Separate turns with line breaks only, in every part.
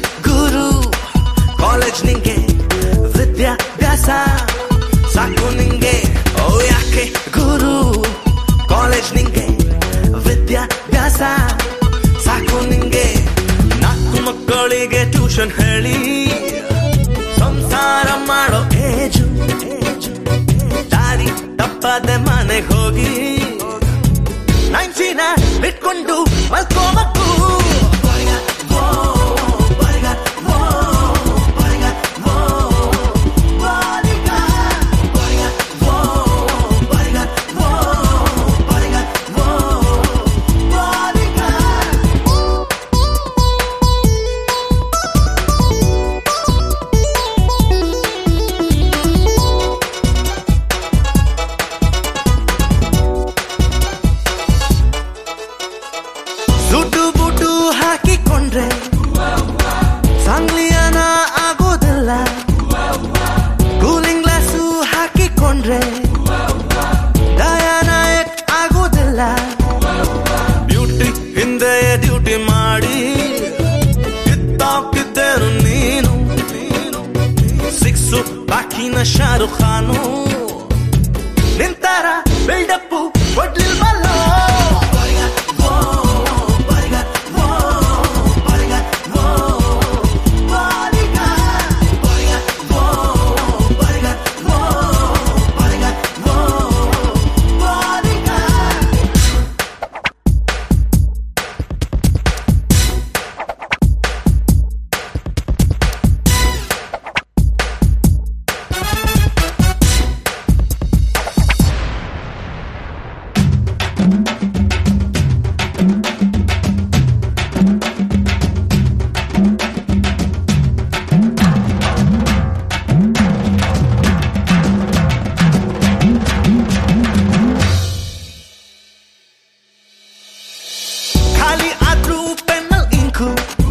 ಗುರು college ನಿಂಗೆ ವಿದ್ಯಾಭ್ಯಾಸ ಸಾಕು ನಿಂಗೆ ಓ ಯಾಕೆ ಗುರು ಕಾಲೇಜ್ ನಿಂಗೆ ವಿದ್ಯಾಭ್ಯಾಸ ಸಾಕು ನಿಂಗೆ ನಾಲ್ಕು ಮಕ್ಕಳಿಗೆ ಟ್ಯೂಷನ್ ಹೇಳಿ ಸಂಸಾರ ಮಾಡೋ ಏಜು ದಾರಿ ತಪ್ಪದೆ ಮನೆಗೆ ಹೋಗಿ ನೈನ್ಸಿನ ಬಿಟ್ಕೊಂಡು ಮಲ್ಕೋಬೇಕು ದುಡ್ಡು ಬುಡ್ಡು ಹಾಕಿಕೊಂಡ್ರೆ ಸಂಗ್ಲಿಯನ ಆಗೋದಿಲ್ಲ ಕೂಲಿಂಗ್ ಗ್ಲಾಸು ಹಾಕಿಕೊಂಡ್ರೆ ಡಯಾನಾಯಕ್ ಆಗೋದಿಲ್ಲ ಬ್ಯೂಟಿ ಹಿಂದೆ ಡ್ಯೂಟಿ ಮಾಡಿ ಕಿತ್ತಾಕಿದ್ದೇನು ನೀನು ಸಿಕ್ಸು ಬಾಕಿನ ಶಾರುಖ್ ಖಾನು ನಿಂತರ ಬಿಲ್ಡಪ್ಪು ಕೊಡ್ಲಿಲ್ವಲ್ಲೋ ಖಾಲಿ ಆದ್ರೂ ಪೆನ್ನಲ್ ಇಂಕು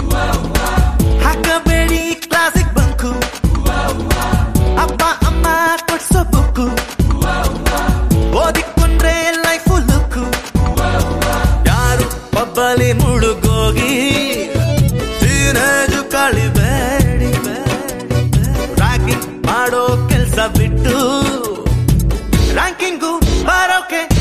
ಹಾಕಬೇಡಿ ಕ್ಲಾಸಿಕ್ ಬಂಕು ಅಪ್ಪ ಅಮ್ಮ ಕೊಡ್ಸೋ ಬುಕ್ಕು ಓದಿಕೊಂಡ್ರೆ ಲೈಫು ಲುಕ್ಕು ಯಾರು ಪಬ್ಬಲಿ ಮುಳುಗೋಗಿ ಟೀನೇಜು ಕಳಿಬೇಡಿ ರ್ಯಾಗಿಂಗ್ ಮಾಡೋ ಕೆಲ್ಸ ಬಿಟ್ಟು ರ್ಯಾಂಕಿಂಗು ಬರೋಕೆ